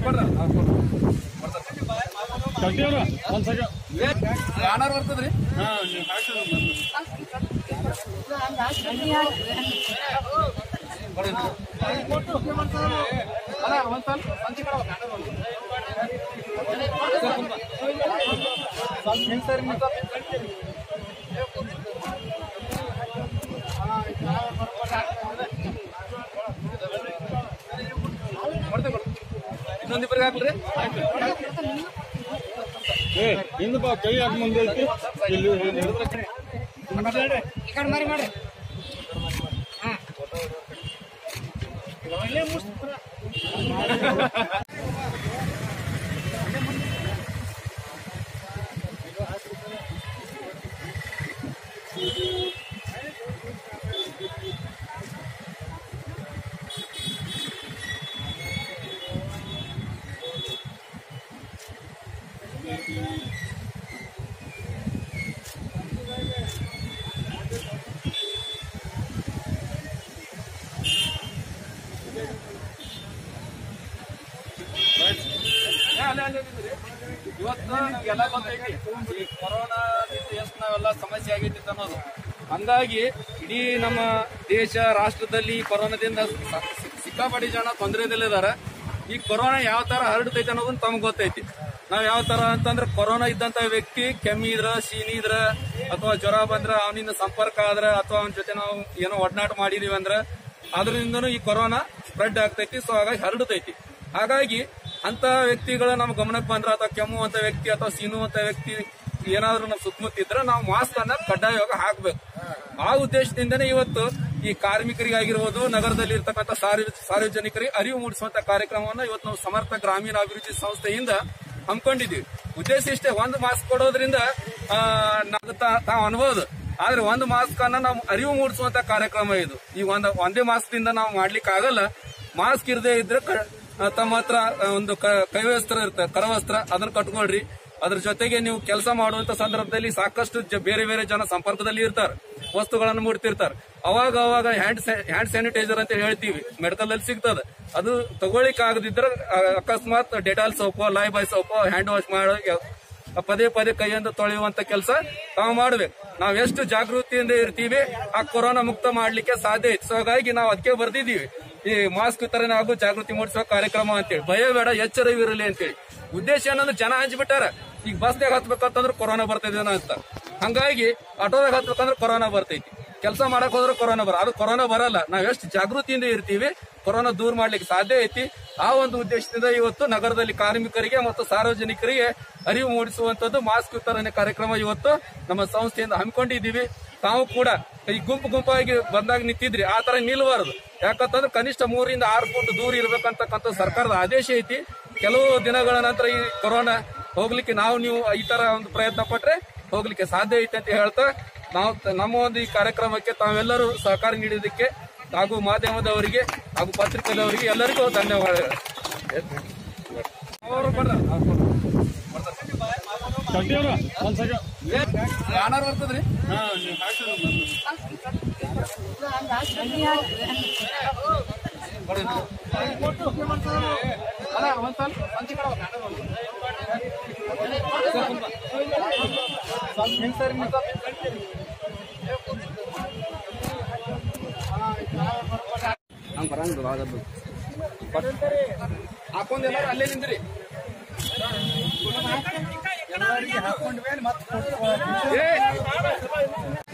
ಕಟ್ಟಿಯವ್ರ ಒಂದ್ ಸೆಕೆಂಡ್ ಯಾನಾರು ಬರ್ತದ್ರಿ ಹಾ ನೀವು ಹಾಕಿ ಅಲ್ಲ ಒಂದ್ ಸ್ವಲ್ಪ ಸಂಚಿ ಕೊಡವ ಬ್ಯಾನರ್ ಒಂದು. ಸ್ವಲ್ಪ ಹಿಂಗ್ ಸರಿ ನೀವು ಸ್ವಲ್ಪ. ಕೊಡ್ತೇವೆ, ಕೊಡ್ತೇವೆ. ಇನ್ನೊಂದಿಬ್ಬರಿಗೆ ಹಾಕ್ಲ್ರಿ ಏ ಹಿಂದ್ ಬಾ ಕೈ ಹಾಕಿ ಮುಂದೆ ಐತಿ ಇಲ್ಲಿ ಇವತ್ತು ಎಲ್ಲ ಗೊತ್ತೈತಿ ಈ ಕೊರೋನಾ ಎಷ್ಟು ನಾವೆಲ್ಲ ಸಮಸ್ಯೆ ಆಗೈತಿ ಅನ್ನೋದು ಹಂಗಾಗಿ ಇಡೀ ನಮ್ಮ ದೇಶ ರಾಷ್ಟ್ರದಲ್ಲಿ ಈ ಕೊರೋನಾದಿಂದ ಸ- ಸಿಕ್ಕಾಪಟ್ಟಿ ಜನ ತೊಂದರೆದಲ್ಲಿದ್ದಾರೆ ಈ ಕೊರೋನಾ ಯಾವ ತರ ಹರಡ್ತೈತಿ ಅನ್ನೋದನ್ನ ತಮ್ಗೆ ಗೊತ್ತೈತಿ ನಾವ್ ಯಾವ ತರ ಅಂತಂದ್ರೆ ಕೊರೋನಾ ಇದ್ದಂತ ವ್ಯಕ್ತಿ ಕೆಮ್ಮಿದ್ರ ಸೀನಿದ್ರ ಅಥವಾ ಜ್ವರ ಬಂದ್ರ ಅವನಿಂದ ಸಂಪರ್ಕ ಆದ್ರ ಅಥವಾ ಅವನ ಜೊತೆ ನಾವು ಏನೋ ಒಡನಾಟ ಮಾಡಿದೀವಿ ಅಂದ್ರೆ ಅದರಿಂದನೂ ಈ ಕೊರೋನಾ ಸ್ಪ್ರೆಡ್ ಆಗ್ತೈತಿ ಸೊ ಹಾಗಾಗಿ ಹರಡ್ತೈತಿ ಹಾಗಾಗಿ ಅಂತ ವ್ಯಕ್ತಿಗಳು ನಮ್ಮ ಗಮನಕ್ಕೆ ಬಂದ್ರ ಅಥವಾ ಕೆಮ್ಮುವಂತ ವ್ಯಕ್ತಿ ಅಥವಾ ಸೀನುವಂತ ವ್ಯಕ್ತಿ ಏನಾದ್ರೂ ನಮ್ಮ ಸುತ್ತಮುತ್ತ ಇದ್ರೆ ನಾವು ಮಾಸ್ಕ್ ಅನ್ನ ಕಡ್ಡಾಯವಾಗಿ ಹಾಕ್ಬೇಕು ಆ ಉದ್ದೇಶದಿಂದನೇ ಇವತ್ತು ಈ ಕಾರ್ಮಿಕರಿಗಾಗಿರ್ಬೋದು ನಗರದಲ್ಲಿ ಇರ್ತಕ್ಕಂಥ ಸಾರ್ವ- ಸಾರ್ವಜನಿಕರಿಗೆ ಅರಿವು ಮೂಡಿಸುವಂತ ಕಾರ್ಯಕ್ರಮವನ್ನು ಇವತ್ತು ನಾವು ಸಮರ್ಥ ಗ್ರಾಮೀಣ ಅಭಿವೃದ್ಧಿ ಸಂಸ್ಥೆಯಿಂದ ಹಮ್ಮಿಕೊಂಡಿದ್ದೀವಿ ಉದ್ದೇಶ ಇಷ್ಟೇ ಒಂದು ಮಾಸ್ಕ್ ಕೊಡೋದ್ರಿಂದ ಆ, ನಾವು ತಾ- ತಾವು ಅನ್ಬೋದು ಆದ್ರೆ ಒಂದು ಮಾಸ್ಕ್ ಅನ್ನ ನಾವು ಅರಿವು ಮೂಡಿಸುವಂತ ಕಾರ್ಯಕ್ರಮ ಇದು ಈ ಒಂದ್ ಒಂದೇ ಮಾಸ್ಕ್ ದಿಂದ ನಾವು ಮಾಡ್ಲಿಕ್ಕೆ ಆಗಲ್ಲ ಮಾಸ್ಕ್ ಇರದೇ ಇದ್ರೆ ಕ- ಆ, ತಮ್ಮ ಹತ್ರ ಆ, ಒಂದು ಕ- ಕೈವಸ್ತ್ರ ಇರುತ್ತೆ ಕರವಸ್ತ್ರ ಅದನ್ನ ಕಟ್ಕೊಳ್ರಿ ಅದ್ರ ಜೊತೆಗೆ ನೀವು ಕೆಲಸ ಮಾಡುವಂತ ಸಂದರ್ಭದಲ್ಲಿ ಸಾಕಷ್ಟು ಜ- ಬೇರೆ ಬೇರೆ ಜನ ಸಂಪರ್ಕದಲ್ಲಿ ಇರ್ತಾರೆ ವಸ್ತುಗಳನ್ನು ಮುಡ್ತಿರ್ತಾರೆ ಅವಾಗ ಅವಾಗ ಹ್ಯಾಂಡ್ ಹ್ಯಾಂಡ್ ಸ್ಯಾನಿಟೈಸರ್ ಅಂತ ಹೇಳ್ತೀವಿ ಮೆಡಿಕಲ್ ಅಲ್ಲಿ ಸಿಗ್ತದೆ ಅದು ತಗೊಳ್ಳಿಕ್ ಆಗದಿದ್ರೆ ಆ, ಅಕಸ್ಮಾತ್ ಡೆಟಾಲ್ ಸೋಪು ಲೈ ಬಾಯ್ ಸೋಪು ಹ್ಯಾಂಡ್ ವಾಶ್ ಮಾಡೋ ಪದೇ ಪದೇ ಕೈಯಿಂದ ತೊಳೆಯುವಂತ ಕೆಲಸ ತಾವು ಮಾಡ್ಬೇಕು ನಾವ್ ಎಷ್ಟು ಜಾಗೃತಿಯಿಂದ ಇರ್ತೀವಿ ಆ ಕೊರೋನಾ ಮುಕ್ತ ಮಾಡ್ಲಿಕ್ಕೆ ಸಾಧ್ಯ ಐತಿ ಸೊ ಹಾಗಾಗಿ ನಾವು ಅದಕ್ಕೆ ಬರ್ದಿದೀವಿ ಈ ಮಾಸ್ಕ್ ವಿತರಣೆ ಹಾಗೂ ಜಾಗೃತಿ ಮೂಡಿಸುವ ಕಾರ್ಯಕ್ರಮ ಅಂತೇಳಿ ಭಯ ಬೇಡ ಎಚ್ಚರವಿರಲಿ ಅಂತೇಳಿ ಉದ್ದೇಶ ಏನಂದ್ರೆ ಜನ ಹಂಚ್ಬಿಟ್ಟಾರ ಈಗ ಬಸ್ನಾಗ ಹತ್ಬೇಕಂತಂದ್ರೆ ಕೊರೋನಾ ಬರ್ತೈತೆ ಅಂತ ಹಂಗಾಗಿ ಆಟೋದಾಗ ಹತ್ಬೇಕಂದ್ರೆ ಕೊರೋನಾ ಬರ್ತೈತಿ ಕೆಲಸ ಮಾಡಕ್ ಹೋದ್ರೆ ಕೊರೋನಾ ಬರ ಅದು ಕೊರೋನಾ ಬರಲ್ಲ ನಾವ್ ಎಷ್ಟು ಜಾಗೃತಿಯಿಂದ ಇರ್ತೀವಿ ಕೊರೋನಾ ದೂರ ಮಾಡ್ಲಿಕ್ಕೆ ಸಾಧ್ಯ ಐತಿ ಆ ಒಂದು ಉದ್ದೇಶದಿಂದ ಇವತ್ತು ನಗರದಲ್ಲಿ ಕಾರ್ಮಿಕರಿಗೆ ಮತ್ತು ಸಾರ್ವಜನಿಕರಿಗೆ ಅರಿವು ಮೂಡಿಸುವಂತದ್ದು ಮಾಸ್ಕ್ ವಿತರಣೆ ಕಾರ್ಯಕ್ರಮ ಇವತ್ತು ನಮ್ಮ ಸಂಸ್ಥೆಯಿಂದ ಹಮ್ಮಿಕೊಂಡಿದ್ದೀವಿ ತಾವು ಕೂಡ ಈ ಗುಂಪು ಗುಂಪಾಗಿ ಬಂದಾಗ ನಿಂತಿದ್ರಿ ಆ ತರ ನಿಲ್ಬಾರದು ಯಾಕಂತಂದ್ರೆ ಕನಿಷ್ಠ ಮೂರಿಂದ ಆರು ಫುಟ್ ದೂರ ಇರ್ಬೇಕಂತಕ್ಕಂಥ ಸರ್ಕಾರದ ಆದೇಶ ಐತಿ ಕೆಲವು ದಿನಗಳ ನಂತರ ಈ ಕೊರೋನಾ ಹೋಗ್ಲಿಕ್ಕೆ ನಾವು ನೀವು ಈ ತರ ಒಂದು ಪ್ರಯತ್ನ ಪಟ್ರೆ ಹೋಗ್ಲಿಕ್ಕೆ ಸಾಧ್ಯ ಐತೆ ಅಂತ ಹೇಳ್ತಾ ನಾವು ತ- ನಮ್ಮ ಒಂದು ಈ ಕಾರ್ಯಕ್ರಮಕ್ಕೆ ತಾವೆಲ್ಲರೂ ಸಹಕಾರ ನೀಡಿದ್ದಕ್ಕೆ ಹಾಗೂ ಮಾಧ್ಯಮದವರಿಗೆ ಹಾಗೂ ಪತ್ರಿಕೆದವರಿಗೆ ಎಲ್ಲರಿಗೂ ಧನ್ಯವಾದಗಳು ಅವರು ಬರ್ರ ಕಟ್ಟಿಯವ್ರ ಒಂದ್ ಸೆಕೆಂಡ್ ಯಾನಾರು ಬರ್ತದ್ರಿ ಹಾ ನೀವು ಹಾಕಿ ಅಲ್ಲ ಒಂದ್ ಸ್ವಲ್ಪ ಸಂಚಿ ಕೊಡವ ಬ್ಯಾನರ್ ಒಂದು. ಸ್ವಲ್ಪ ಸ್ವಲ್ಪ ಹಿಂಗ್ ಸರಿ ನೀವು ಸ್ವಲ್ಪ. ಹಂಗ್ ಬರಂಗಿಲ್ಲ ಆಗದ್ದು ಹಾಕೊಂಡ್ ಎಲ್ಲಾರು ಅಲ್ಲೇ ನಿಂದ್ರಿ ಏ